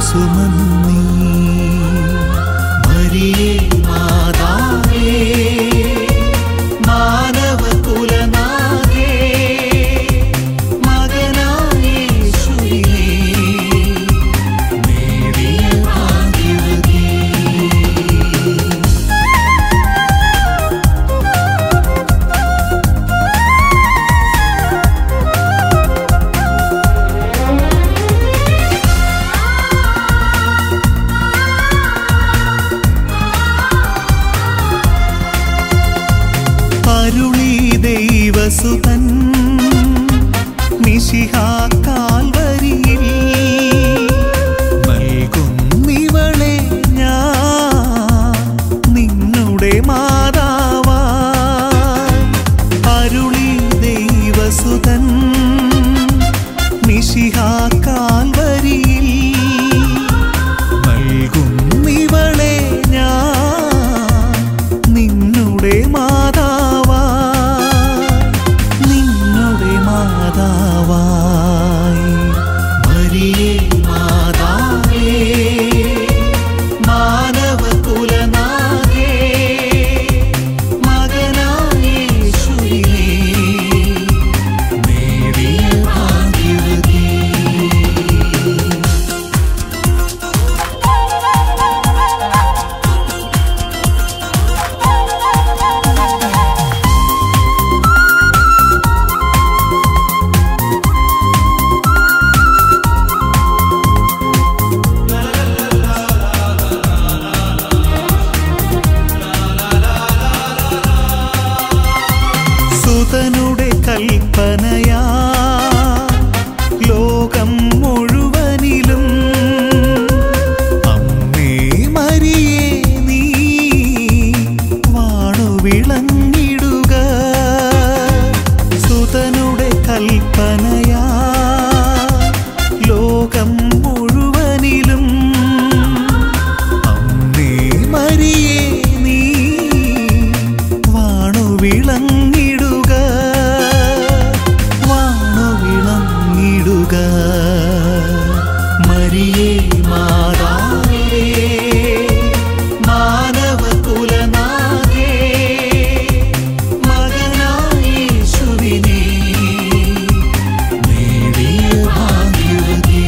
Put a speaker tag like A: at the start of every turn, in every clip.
A: സുമന്നി മരിയേ മാതാവേ മാനവകുലനാഥേ മകനായ യേശുവിനെ നേടിയ ഭാഗ്യവതി അരുളി ദൈവസുതൻ നിശിഹാ കാൽവരിയിൽ നൽകുന്നിവളെ ഞാൻ നിന്നുടെ മാതാവാ അരുളി ദൈവസുതൻ നിശിഹാ കാൽവരിയിൽ നൽകുന്നിവളെ ഞാൻ നിന്നുടെ മാതാവാ നിന്നുടെ മാതാവായി മരിയേ മാതാവേ മാനവകുലനാഥേ മകനായ യേശുവിനെ നേടിയ ഭാഗ്യവതി സുതനുടെ കൽപ്പനയാ ലോകം മുഴുവനിലും അമ്മേ മരിയേ നീ വാണു വിളങ്ങിടുക സുതനുടെ കൽപ്പനയാ ലോകം മുഴുവനിലും അമ്മേ മരിയേ നീ വാണു വിളങ്ങിടുക വാണു വിളങ്ങിടുക മരിയേ മാതാവേ മാനവകുലനാഥേ മകനായ യേശുവിനെ നേടിയ ഭാഗ്യവതി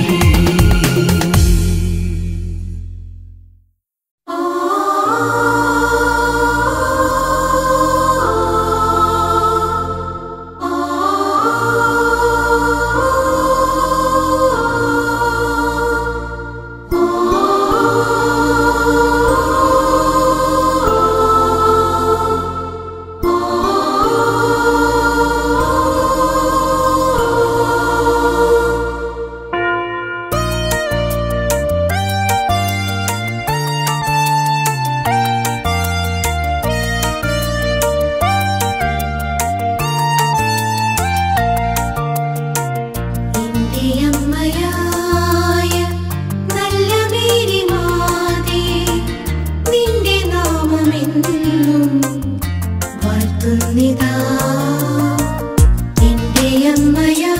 B: നിന്റെ അമ്മയായ നല്ല മേരി മാതേ നിന്റെ നാമമെന്നും വാഴ്ത്തുന്നിതാ നിന്റെ അമ്മയായ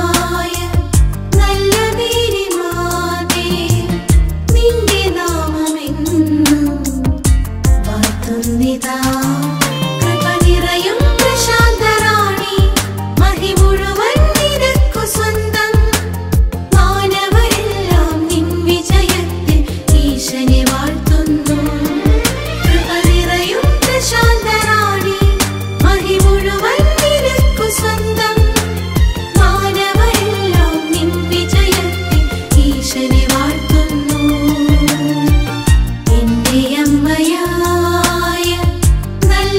B: നല്ല മേരി മാതേ നിന്റെ നാമമെന്നും വാഴ്ത്തുന്നിതാ കൃപ നിറയും പ്രശാന്തറാണി മഹി മുഴുവൻ നിനക്കു സ്വന്തം മാനവരെല്ലാം നിൻ വിജയത്തിൽ ഈശനെ വാഴ്ത്തുന്നു കൃപ നിറയും പ്രശാന്തറാണി മഹി മുഴുവൻ നിനക്കു സ്വന്തം മാനവരെല്ലാം നിൻ വിജയത്തിൽ ഈശനെ വാഴ്ത്തുന്നു എന്റെ അമ്മയായ നല്ല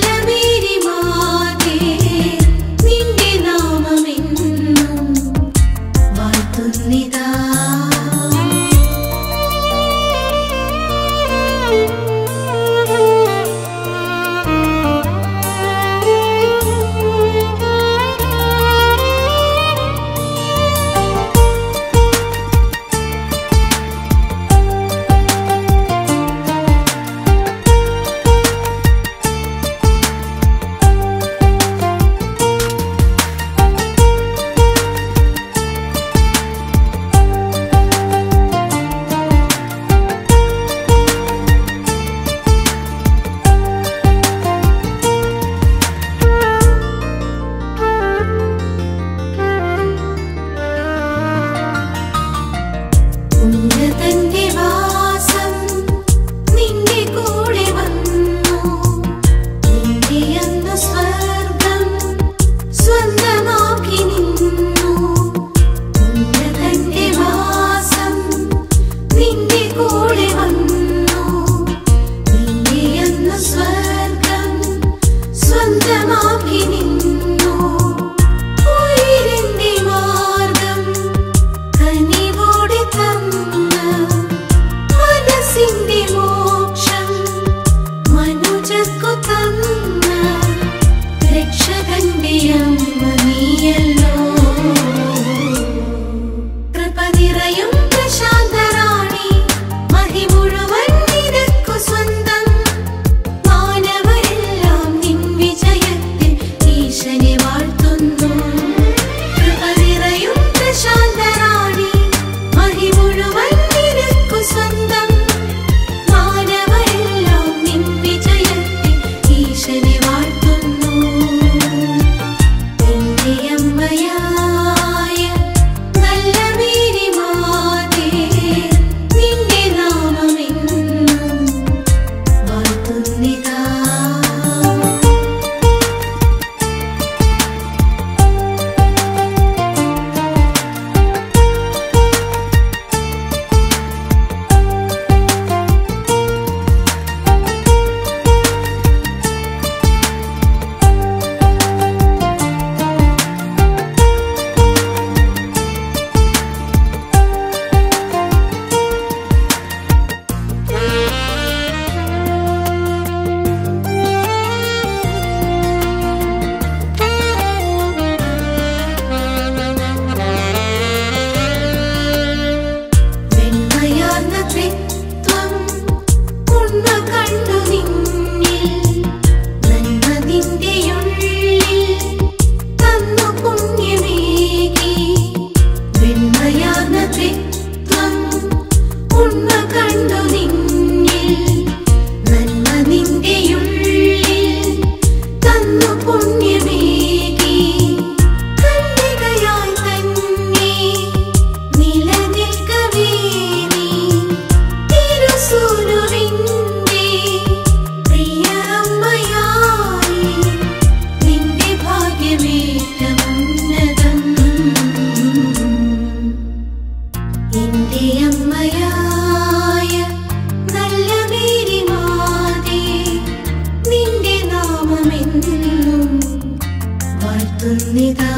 B: അമ്മ നീയല്ലോ കൃപ നിറയും പ്രശാന്തറാണി മഹി മുഴുവൻ നിനക്കു സ്വന്തം മാനവരെല്ലാം നിൻ വിജയത്തിൽ ഈശനെ വാഴ്ത്തുന്നു കൃപ നിറയും പ്രശാന്തറാണി മഹി മുഴുവൻ നിനക്കു സ്വന്തം മാനവരെല്ലാം നിൻ വിജയത്തിൽ ഈശനെ വാഴ്ത്തുന്നു എന്റെ അമ്മയായ നല്ല മേരിമാതേ നിന്റെ നാമമെന്നും വാഴ്ത്തുന്നിതാ വെണ്മയാർന്ന ത്രിത്വം ഉണ്മ കണ്ടു നിന്നിൽ നന്മ നിന്റെയുള്ളിൽ തന്നു പുണ്യമേകി വെണ്മയാർന്ന ത്രിത്വം ഉണ്മ കണ്ടു നിന്നിൽ നന്മ നിന്റെയുള്ളിൽ തന്നു പുണ്യമേകി കന്യകയായി തന്നെ നിലനിൽക്കവേ നീ തിരുസൂനുവിന്റെ പ്രിയ അമ്മയായി നിന്റെ ഭാഗ്യമേറ്റമുന്നതം എന്റെ അമ്മയായ നല്ല മേരിമാതേ നിന്റെ നാമമെന്നും വാഴ്ത്തുന്നിതാ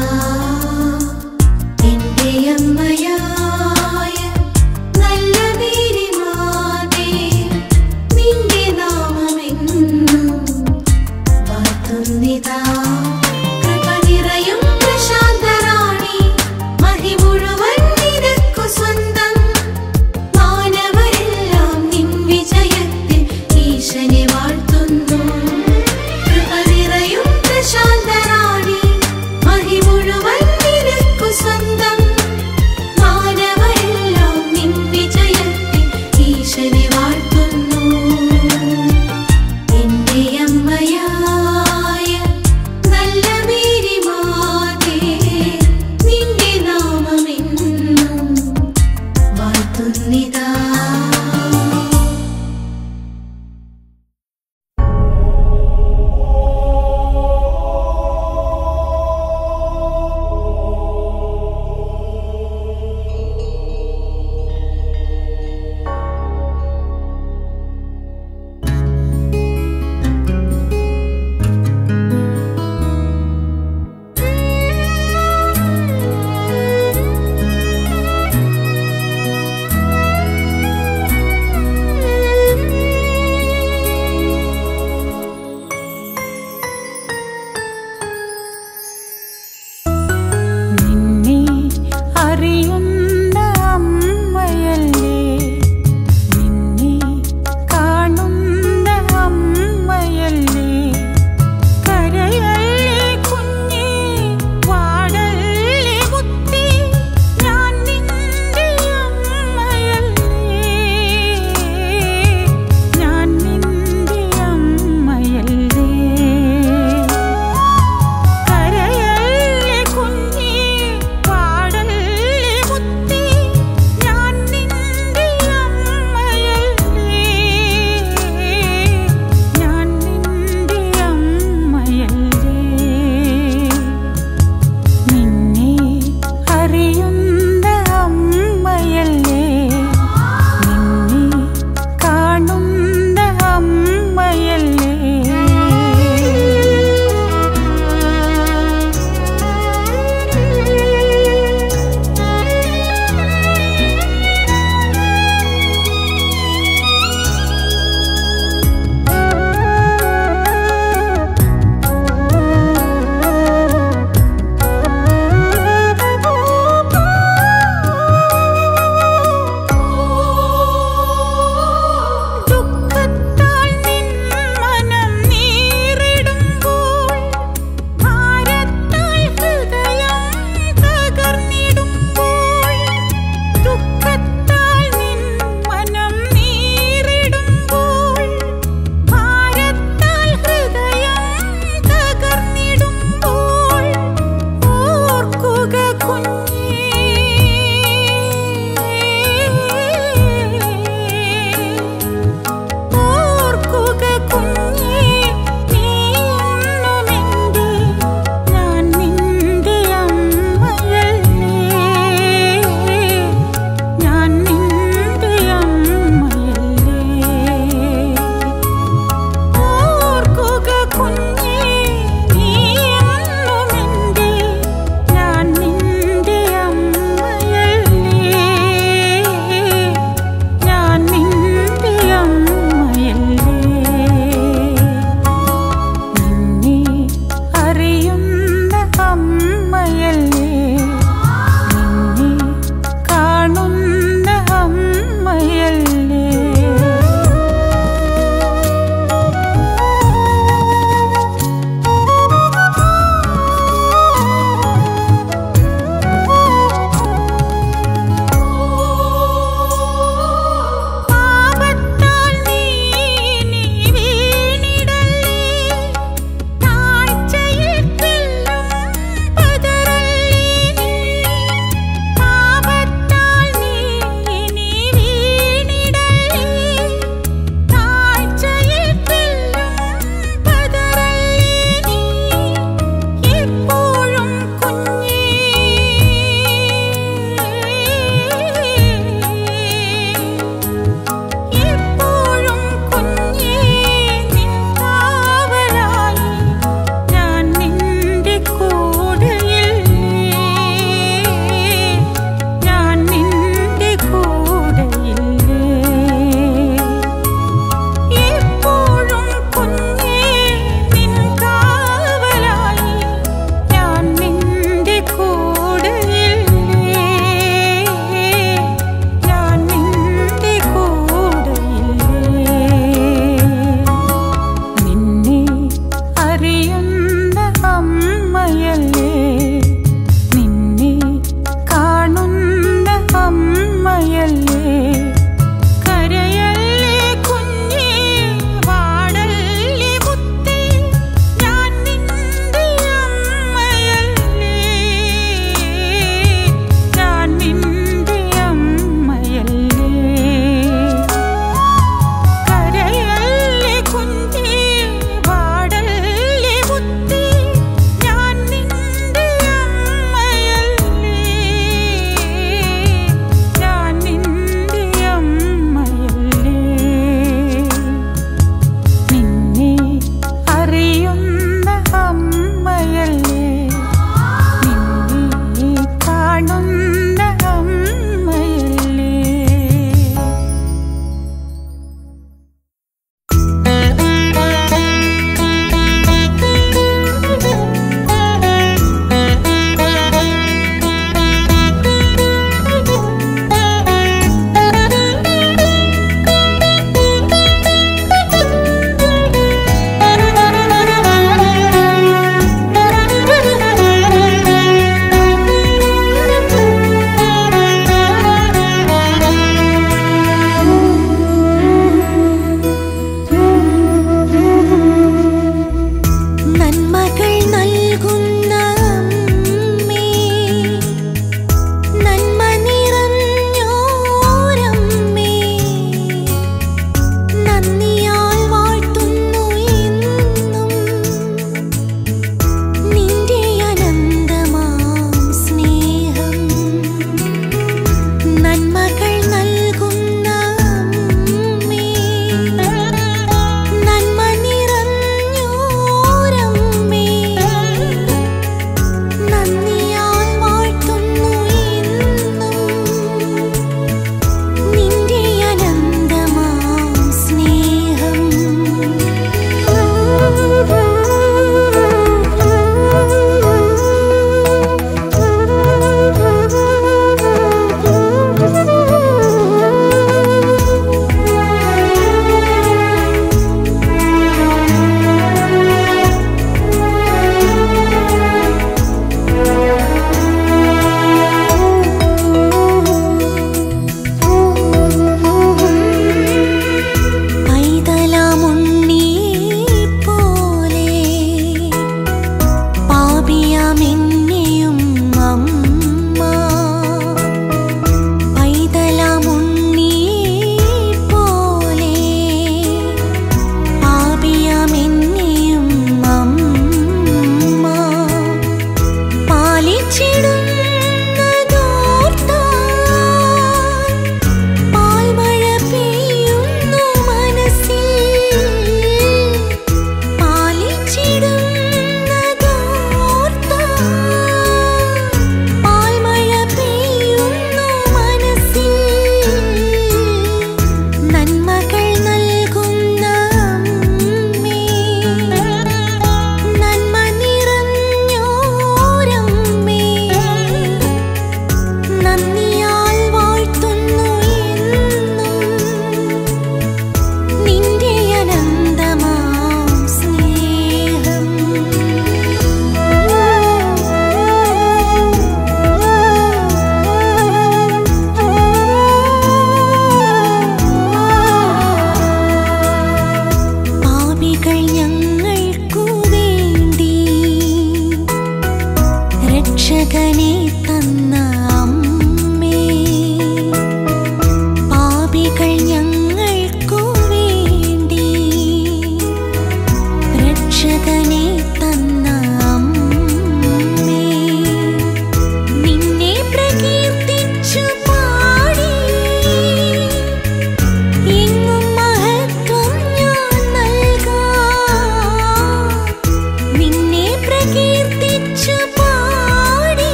B: എന്റെ അമ്മയായ നല്ല മേരിമാതേ നിന്റെ നാമമെന്നും വാഴ്ത്തുന്നിതാ കൃപ നിറയും പ്രശാന്തറാണി മഹി മുഴുവൻ നിനക്കു സ്വന്തം മാനവരെല്ലാം നിൻ വിജയത്തിൽ ഈശനെ വാഴ്ത്തുന്നു കൃപ നിറയും പ്രശാന്തറാണി മഹി മുഴുവൻ നിനക്കു സ്വന്തം മാനവരെല്ലാം നിൻ വിജയത്തിൽ ഈശനെ വാഴ്ത്തുന്നു എന്റെ അമ്മയായ നല്ല മേരിമാതേ നിന്റെ നാമമെന്നും വാഴ്ത്തുന്നിതാ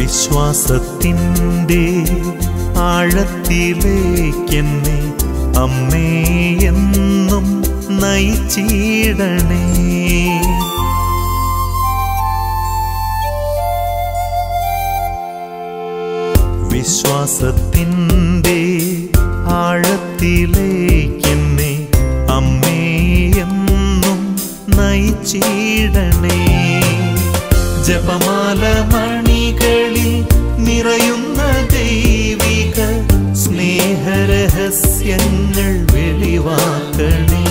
C: വിശ്വാസത്തിൻ്റെ ആഴത്തിലേക്കെന്നെ അമ്മേ എന്നും നയിച്ചിടണേ വിശ്വാസത്തിൻ്റെ ആഴത്തിലേക്കെന്നെ അമ്മേ എന്നും നയിച്ചിടണേ ജപമാല മണികളിൽ നിറയുന്ന ദൈവിക സ്നേഹരഹസ്യങ്ങൾ വെളിവാക്കണേ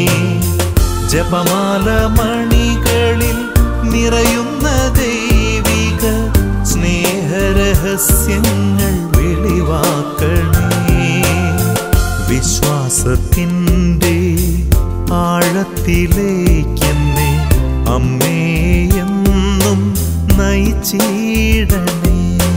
C: ജപമാല മണികളിൽ നിറയുന്ന ദൈവിക സ്നേഹരഹസ്യങ്ങൾ വെളിവാക്കണേ വിശ്വാസത്തിൻ്റെ ആഴത്തിലേക്കെന്നെ അമ്മേ എന്നും നയിച്ചിടണേ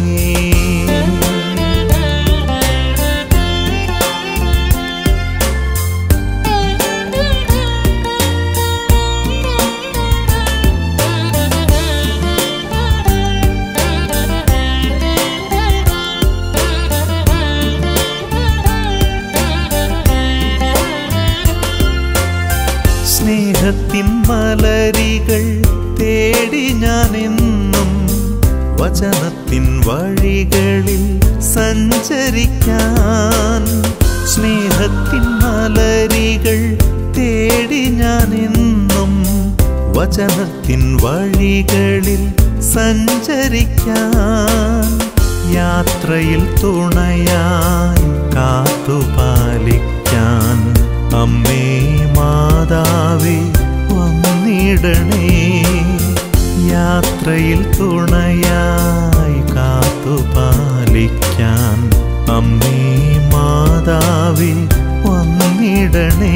C: സ്നേഹത്തിൻ മലരികൾ തേടി ഞാൻ എന്നും വചനത്തിൻ വഴികളിൽ സഞ്ചരിക്കാൻ സ്നേഹത്തിൻ മലരികൾ തേടി ഞാൻ എന്നും വചനത്തിൻ വഴികളിൽ സഞ്ചരിക്കാൻ യാത്രയിൽ തുണയായി കാത്തുപാലിക്കാൻ അമ്മേ മാതാവേ വന്നിടണേ യാത്രയിൽ തുണയായി കാത്തുപാലിക്കാൻ അമ്മേ മാതാവേ വന്നിടണേ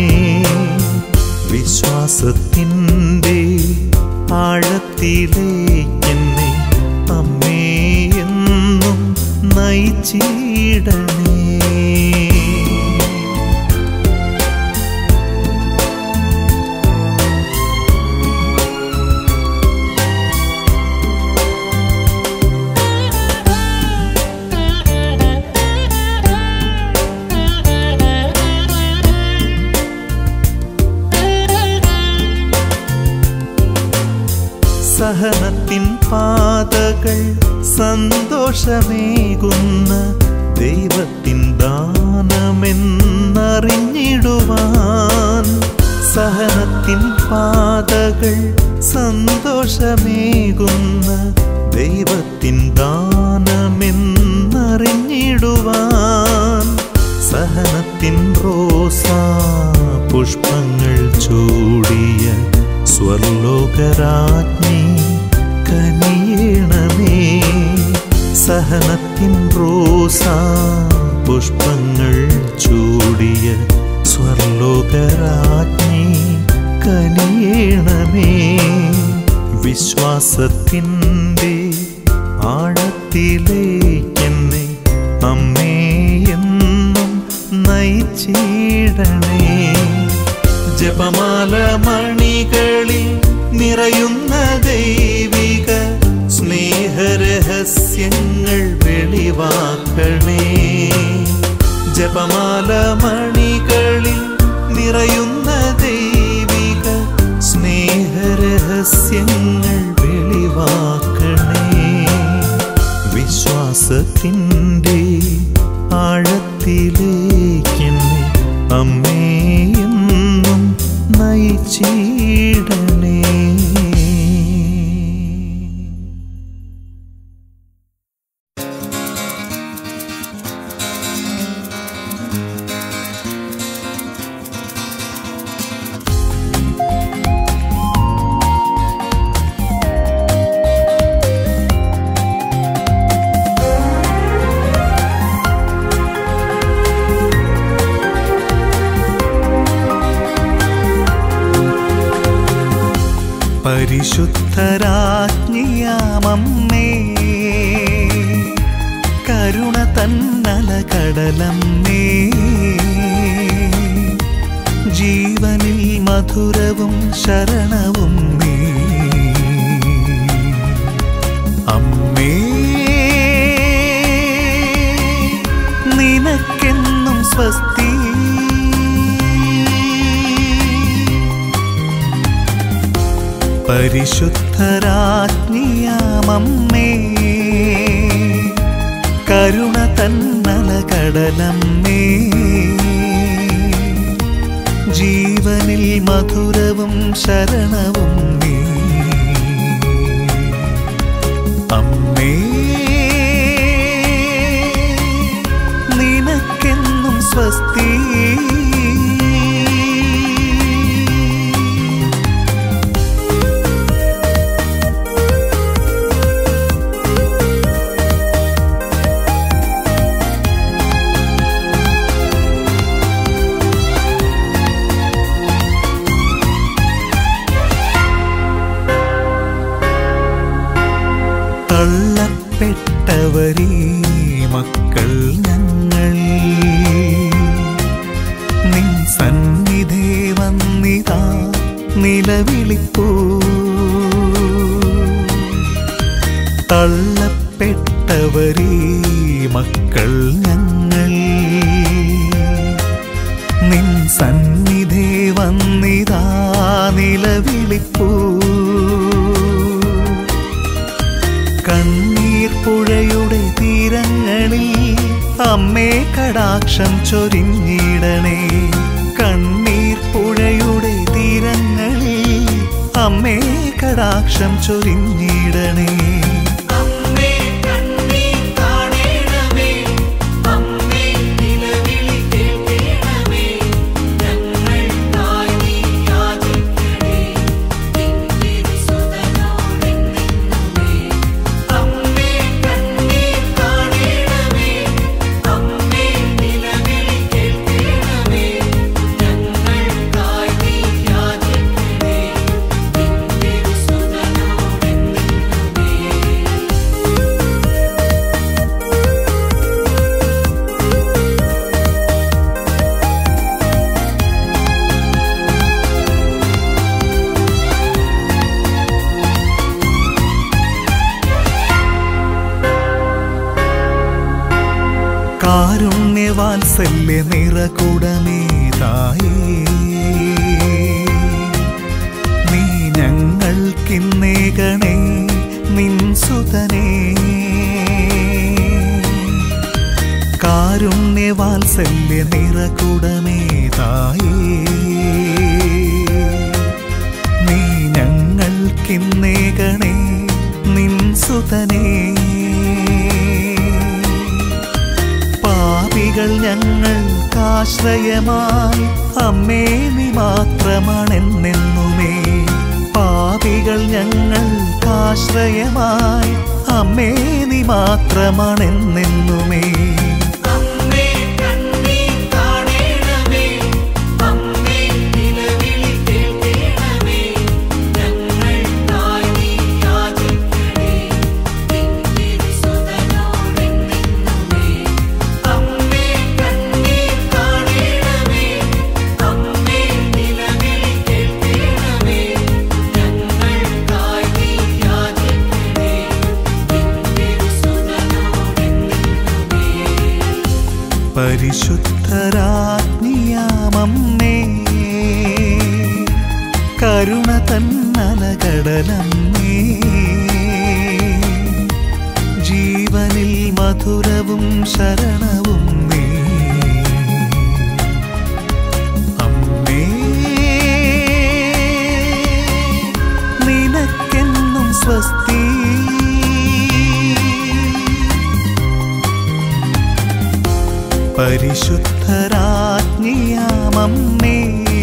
C: വിശ്വാസത്തിൻ്റെ ആഴത്തിലേക്കെന്നെ അമ്മേ എന്നും നയിച്ചിടണേ സഹനത്തിൻ പാതകൾ സന്തോഷമേകുന്ന ദൈവത്തിൻ ദാനമെന്നറിഞ്ഞിടുവാൻ സഹനത്തിൻ പാതകൾ സന്തോഷമേകുന്ന ദൈവത്തിൻ ദാനമെന്നറിഞ്ഞിടുവാൻ സഹനത്തിൻ റോസാ പുഷ്പങ്ങൾ ചൂടിയ സ്വർലോകരാജ്ഞി കനിയണമേ സഹനത്തിൻ റോസാ പുഷ്പങ്ങൾ ചൂടിയ സ്വർലോകരാജ്ഞി കനിയണമേ വിശ്വാസത്തിൻ്റെ ആഴത്തിലേക്കെന്നെ അമ്മേ എന്നും നയിച്ചിടണേ ജപമാല മണികളിൽ നിറയുന്ന ദൈവിക സ്നേഹരഹസ്യങ്ങൾ വെളിവാക്കണേ ജപമാല മണികളിൽ നിറയുന്ന ദൈവിക സ്നേഹരഹസ്യങ്ങൾ വെളിവാക്കണേ വിശ്വാസത്തിൻ്റെ ആഴത്തിലേക്കെന്നെ അമ്മേ എന്നും നയിച്ചിടണേ പരിശുദ്ധരാജ്ഞിയാമമ്മേ കരുണ തന്നല കടലമ്മേ ജീവനിൽ മധുരവും ശരണവും നീ അമ്മേ സ്വസ്തി പരിശുദ്ധരാജ്ഞിയാമമ്മേ കരുണ തന്നല കടലമ്മേ ജീവനിൽ മധുരവും ശരണവും നീ അമ്മേ നിനക്കെന്നും സ്വസ്തി തള്ളപ്പെട്ടവരീ മക്കൾ ഞങ്ങൾ നിൻ സന്നിധേ വന്നിതാ നിലവിളിപ്പൂ തള്ളപ്പെട്ടവരീ മക്കൾ ഞങ്ങൾ നിൻ സന്നിധേ വന്നിതാ നിലവിളിപ്പൂ കണ്ണീർ പുഴയുടെ തീരങ്ങളിൽ അമ്മേ കടാക്ഷം ചൊരിഞ്ഞിടണേ കണ്ണീർ പുഴയുടെ തീരങ്ങളിൽ അമ്മേ കടാക്ഷം ചൊരിഞ്ഞിടണേ
A: അമ്മേ കണ്ണീർ കാണേണമേ അമ്മേ നിലവിളി കേൾക്കേണമേ ഞങ്ങൾക്കായി നീ യാചിക്കണേ നിന്റെ സുതനോടെന്നെന്നുമേ അമ്മേ കണ്ണീർ കാണേണമേ അമ്മേ നിലവിളി കേൾക്കേണമേ ഞങ്ങൾക്കായി നീ യാചിക്കണേ നിന്റെ സുതനോടെന്നെന്നുമേ
C: കാരുണ്യവാത്സല്യ നിറകുടമേ തായേ നീ ഞങ്ങൾക്കിന്നേകണേ നിൻ സുതനേ കാരുണ്യവാത്സല്യ നിറകുടമേ തായേ നീ ഞങ്ങൾക്കിന്നേകണേ നിൻ സുതനേ പാപികൾ ഞങ്ങൾക്കാശ്രയമായി അമ്മേ നീ മാത്രമാണെന്നെന്നുമേ പാപികൾ ഞങ്ങൾക്കാശ്രയമായി അമ്മേ നീ മാത്രമാണെന്നെന്നുമേ
A: അമ്മേ കണ്ണീർ കാണേണമേ അമ്മേ നിലവിളി കേൾക്കേണമേ ഞങ്ങൾക്കായി നീ യാചിക്കണേ നിന്റെ സുതനോടെന്നെന്നുമേ അമ്മേ കണ്ണീർ കാണേണമേ അമ്മേ നിലവിളി കേൾക്കേണമേ ഞങ്ങൾക്കായി നീ യാചിക്കണേ നിന്റെ സുതനോടെന്നെന്നുമേ
C: പരിശുദ്ധരാജ്ഞിയാമമ്മേ കരുണ തന്നലകടലമ്മേ ജീവനിൽ മധുരവും ശരണവും നീ അമ്മേ നിനക്കെന്നും സ്വസ്തി പരിശുദ്ധരാജ്ഞിയാമമ്മേ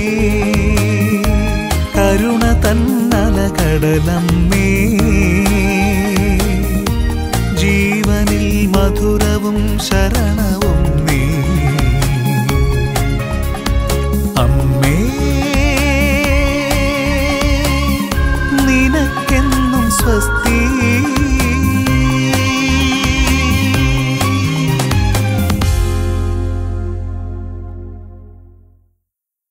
C: കരുണ തന്നലകടലമ്മേ ജീവനിൽ മധുരവും ശരണവും നീ അമ്മേ നിനക്കെന്നും സ്വസ്തി